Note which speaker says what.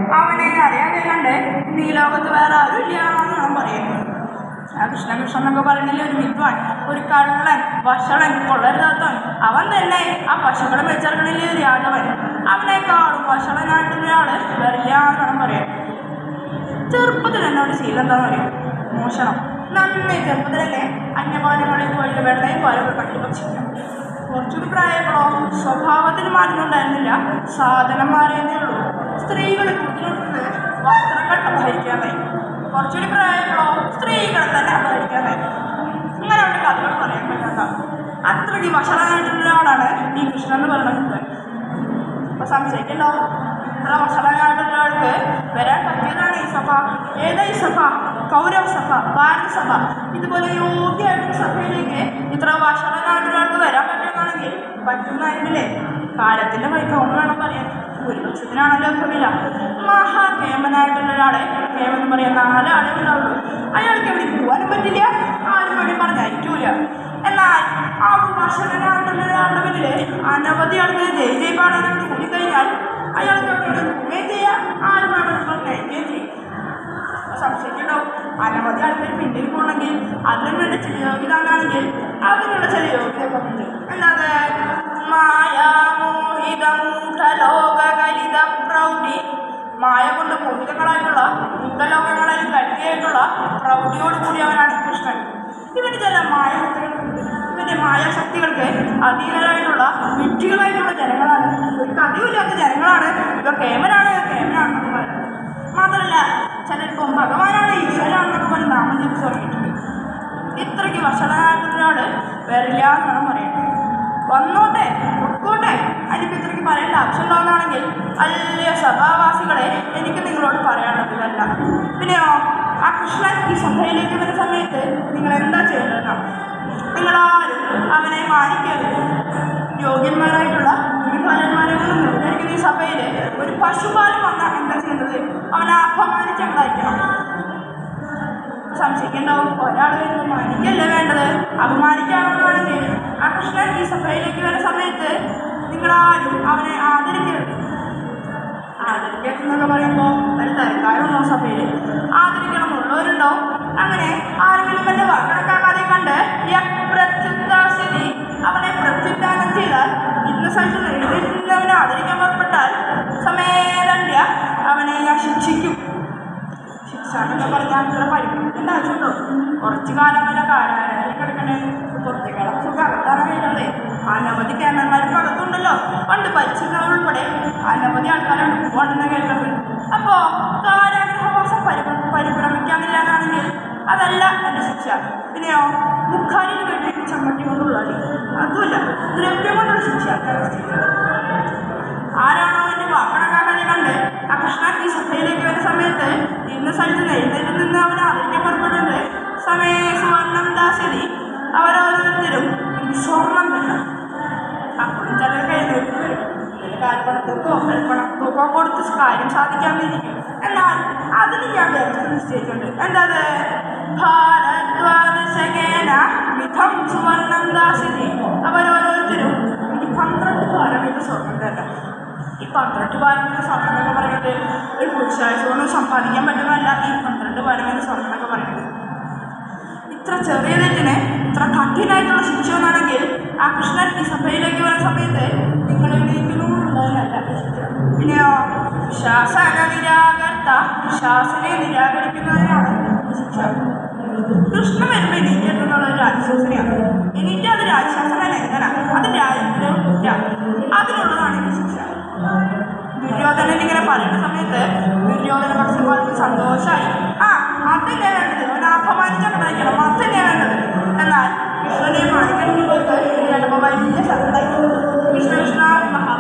Speaker 1: അവനെ അറിയാതെ കണ്ട് ഇന്ന് ഈ ലോകത്ത് വേറെ ആരും ഇല്ല എന്നാണ് പറയുന്നത് ആ കൃഷ്ണ കൃഷ്ണ എന്നൊക്കെ പറയുന്നില്ല ഒരു വിദ്വാൻ ഒരു കള്ളൻ വഷളൻ കൊള്ളരുതാത്തവൻ അവൻ തന്നെ ആ പശുക്കളെ വെച്ചിറക്കണില്ലേ ഒരു യാദവൻ അവനേക്കാളും വഷളനായിട്ടുള്ള ഒരാള് വരില്ല എന്നാണ് പറയാം ചെറുപ്പത്തിൽ തന്നെ ഒരു ശീലം എന്താ പറയുക മോഷണം നന്നായി ചെറുപ്പത്തിലല്ലേ അന്യപാനങ്ങളിൽ പോയിട്ട് വെള്ളയും പാലൊക്കെ കണ്ടുപക്ഷിക്കാം കുറച്ചുകൂടി പ്രായങ്ങളോ സ്വഭാവത്തിൽ മാറ്റുന്നുണ്ടായിരുന്നില്ല സാധനം മാറിയതേ ഉള്ളൂ സ്ത്രീകൾ കൂടുതലുള്ളത് വസ്ത്രങ്ങൾ അപഹരിക്കാനായി കുറച്ചുകൂടി പ്രായങ്ങളോ സ്ത്രീകളെ തന്നെ അപഹരിക്കാനായി ഇങ്ങനെ ഉണ്ട് കഥകൾ പറയാൻ പറ്റാത്ത അത്രയ്ക്ക് വഷളനായിട്ടുള്ള ഒരാളാണ് ഈ കൃഷ്ണൻ എന്ന് പറയുന്നത് അപ്പൊ സംശയിക്കല്ലോ ഇത്ര വഷളനായിട്ടുള്ള ആൾക്ക് വരാൻ പറ്റിയതാണ് ഈ സഭ ഏതാ ഈ സഭ കൗരവ സഭ ഭാരത സഭ ഇതുപോലെ യോഗ്യമായിട്ടുള്ള സഭയിലേക്ക് ഇത്ര വഷളനായിട്ടുള്ള ആൾക്ക് വരാൻ പറ്റുന്നതാണെങ്കിൽ പറ്റുന്നതായിരുന്നില്ലേ കാലത്തിന്റെ വൈഭവം വേണം പറയാൻ ഭൂരിപക്ഷത്തിനാണല്ലോ ഭവില മഹാകേമനായിട്ടുള്ള ഒരാളെ കേമൻ എന്ന് പറയാൻ നാലാളെ ഉണ്ടാവുള്ളൂ അയാൾക്ക് എവിടെ പോകാനും പറ്റില്ല ആരും വേണ്ടി പറഞ്ഞയക്കൂല എന്നാൽ ആ ഭാഷകനായിട്ടുള്ള ഒരാളുടെ മുന്നില് അനവധി ആൾക്കാർ ജയ് ജയ് പാടാനായിട്ട് കൂടിക്കഴിഞ്ഞാൽ അയാൾക്ക് അവിടെ പോവുകയും ചെയ്യാം ആരും വേണമെന്ന് പറഞ്ഞയക്കുകയും ചെയ്യും സംശയിക്കണ്ടാവും അനവധി ആൾക്കാർ പിന്നിൽ പോകണമെങ്കിൽ അതിനു വേണ്ട ചില യോഗ്യതാണെങ്കിൽ അതിനുള്ള ചില യോഗ്യതയൊക്കെ ഉണ്ട് അല്ലാതെ മായാമോഹിതമൂഢലോകകലിത പ്രൗഢി മായ കൊണ്ട് മോഹിതങ്ങളായിട്ടുള്ള മൂഢലോകങ്ങളിൽ കട്ടിയായിട്ടുള്ള പ്രൗഢിയോട് കൂടിയവനാണ് കൃഷ്ണൻ ഇവന് ചില മായാശക്തികളുണ്ട് ഇവന്റെ മായാശക്തികൾക്ക് അധീനരായിട്ടുള്ള വിഡ്ഢികളായിട്ടുള്ള ജനങ്ങളാണ് ഒരു കഥയുമില്ലാത്ത ജനങ്ങളാണ് ഇവ കേമനാണ് കേമനാണെന്നൊക്കെ പറയുന്നത് മാത്രമല്ല ചിലപ്പം ഭഗവാനാണ് ഈശ്വരാണെന്നൊക്കെ പറഞ്ഞ് നാമം ജപിച്ച് തുടങ്ങിയിട്ടുണ്ട് ഇത്രയ്ക്ക് വഷളനായിട്ടുള്ള ഒരാള് വരില്ല എന്നാണ് പറയുന്നത് വന്നോട്ടെ പൊക്കോട്ടെ അതിനിപ്പോൾ ഇത്രയ്ക്ക് പറയേണ്ട ആവശ്യമുണ്ടോന്നാണെങ്കിൽ അല്ലയോ സഭാവാസികളെ എനിക്ക് നിങ്ങളോട് പറയാനുള്ളത് ഇതല്ല പിന്നെയോ ആ കൃഷ്ണൻ ഈ സഭയിലേക്ക് വരുന്ന സമയത്ത് നിങ്ങൾ എന്താ ചെയ്യേണ്ടതെന്നാണ് നിങ്ങളാരും അവനെ മാനിക്കരുത് യോഗ്യന്മാരായിട്ടുള്ള ഗുരുഫലന്മാരെ കൊണ്ട് നിർദ്ദേശിക്കുന്ന ഈ സഭയിൽ ഒരു പശുപാലം വന്നാൽ എന്താ ചെയ്യേണ്ടത് അവനെ അപമാനിച്ചങ്ങായിരിക്കണം സംശയിക്കണ്ടാവും ഒരാൾ വരുമ്പോൾ മാനിക്കല്ലേ വേണ്ടത് അപമാനിക്കാണെന്നാണെങ്കിൽ ആ കൃഷ്ണൻ ഈ സഭയിലേക്ക് വരുന്ന സമയത്ത് നിങ്ങളാരും അവനെ ആദരിക്കരുത് ആദരിക്കരുതെന്നൊക്കെ പറയുമ്പോൾ ഒരു തരക്കാരുണ്ടോ സഭയിൽ ആദരിക്കണം എന്നുള്ളവരുണ്ടാവും അങ്ങനെ ആരെങ്കിലും എൻ്റെ വാക്കണക്കാക്കാതെ കണ്ട് പ്രത്യുത്താസ്ഥിതി അവനെ പ്രത്യുത്താനം ചെയ്താൽ ഇന്ന സ്ഥലത്ത് എഴുന്നേറ്റ് അവനെ ആദരിക്കാൻ പുറപ്പെട്ടാൽ സമേതണ്യ അവനെ ഞാൻ ശിക്ഷിക്കും ശിക്ഷ എന്നൊക്കെ പറഞ്ഞാൽ അത്ര പഠിപ്പിക്കേണ്ട ആവശ്യമുണ്ടോ കുറച്ച് കാലം വരെ കാലാലയത്തിൽ കിടക്കണേ പുറത്തേക്കുള്ള സുഖം അകത്താണ് കഴിയുന്നത് അനവധി കേന്ദ്രന്മാരും അകത്തുണ്ടല്ലോ പണ്ട് ഭരിച്ചിരുന്നവരുൾപ്പെടെ അനവധി ആൾക്കാരാണ് പോകണമെന്ന് കേട്ടത് അപ്പോൾ കാരാഗ്രഹവാസം പരിഭ്ര പരിഭ്രമിക്കാനില്ല എന്നാണെങ്കിൽ അതല്ല എൻ്റെ ശിക്ഷ പിന്നെയോ മുഖാരിൽ കെട്ടി ചമ്മട്ടി കൊണ്ടുള്ളത് അതുമല്ല ദ്രവ്യം കൊണ്ടുള്ള ശിക്ഷ ആരാണോ എന്നെ വാക്കണക്കാക്കാതെ കണ്ട് ആ കൃഷ്ണൻ ഈ സഭയിലേക്ക് വരുന്ന സമയത്ത് ഇന്ന സ്ഥലത്ത് എഴുന്നേറ്റ് നിന്ന് അവനെ ആദരിക്കാൻ പുറപ്പെടുന്നത് സമയ സുവർണം ദാസ്യതി അവരോരോരുത്തരും എനിക്ക് സ്വർണം തരണം അപ്പോഴും ചിലർക്ക് എഴുന്നേറ്റ് വരും ഇതിന് കാൽപ്പണത്തൂക്കോ കൽപ്പണത്തൂക്കോ കൊടുത്ത് കാര്യം സാധിക്കാമെന്നിരിക്കും എന്നാൽ അതിന് ഞാൻ വ്യവസ്ഥ നിശ്ചയിച്ചിട്ടുണ്ട് എന്താ അത് ഭാരദ്വാദശകേന മിഥം സുവർണം ദാസ്യതി അവരോരോരുത്തരും എനിക്ക് പന്ത്രണ്ട് ഭാരം ഇത് സ്വർണം തരണം ഈ പന്ത്രണ്ട് ഭാരം എന്ന സ്വർണം എന്നൊക്കെ പറയുന്നത് ഒരു പുരുഷായുസോണം സമ്പാദിക്കാൻ പറ്റുന്നതല്ല ഈ പന്ത്രണ്ട് ഭാരം എന്ന സ്വർണം എന്നൊക്കെ പറയുന്നത് ഇത്ര ചെറിയ തെറ്റിന് ഇത്ര കഠിനായിട്ടുള്ള ശിക്ഷ എന്നാണെങ്കിൽ ആ കൃഷ്ണൻ ഈ സഭയിലേക്ക് വരുന്ന സമയത്ത് നിങ്ങൾ എണീക്കുന്നുള്ളതല്ല പിന്നെയോ ശാസന നിരാകർത്ത ശാസനെ നിരാകരിക്കുന്നതിനാണ് ഈ ശിക്ഷ കൃഷ്ണ വരുമ്പോൾ എണീറ്റിട്ടുള്ള ഒരു രാജശാസനയാണ് എണീറ്റ് അത് രാജശാസന ലംഘന അത് രാജ്യത്തിൻ്റെ കുറ്റ അതിനുള്ളതാണ് ഈ ശിക്ഷ ദുര്യോധനൻ ഇങ്ങനെ പറയുന്ന സമയത്ത് ദുര്യോധന പക്ഷപാതത്തിൽ സന്തോഷമായി ആ അതന്നെ വേണ്ടത് അവനെ അപമാനിച്ചൊക്കെ കഴിക്കണം അതന്നെ വേണ്ടത് എന്നാൽ കൃഷ്ണനെ മാനിക്കാൻ മുമ്പോട്ട് കേട്ടപ്പോൾ വലിയ ശബ്ദമായി കൃഷ്ണ കൃഷ്ണ മഹാ